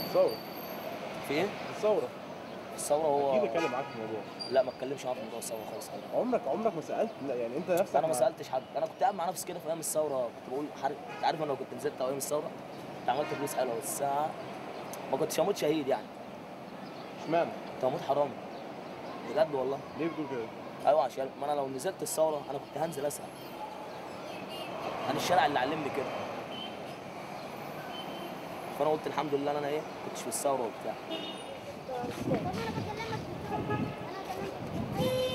الثوره في ايه؟ الثوره الثوره هو اكيد اتكلم معاك في الموضوع لا ما اتكلمش معاه في موضوع الثوره خالص أبداً. عمرك عمرك ما سالت لا يعني انت نفسك انا ما سالتش حد انا كنت قاعد مع نفسي كده في ايام الثوره كنت بقول حرق انت عارف انا لو كنت نزلت ايام الثوره كنت عملت فلوس حلوه بس أنا ما كنتش هموت شهيد يعني اشمعنى كنت هموت حرامي بجد والله ليه بتقول كده ايوه عشان ما انا لو نزلت الثوره انا كنت هنزل اسرق انا الشارع اللي علمني كده فانا قلت الحمد لله ان انا ايه كنتش في الثوره وبتاع طب انا بكلمك انا كمان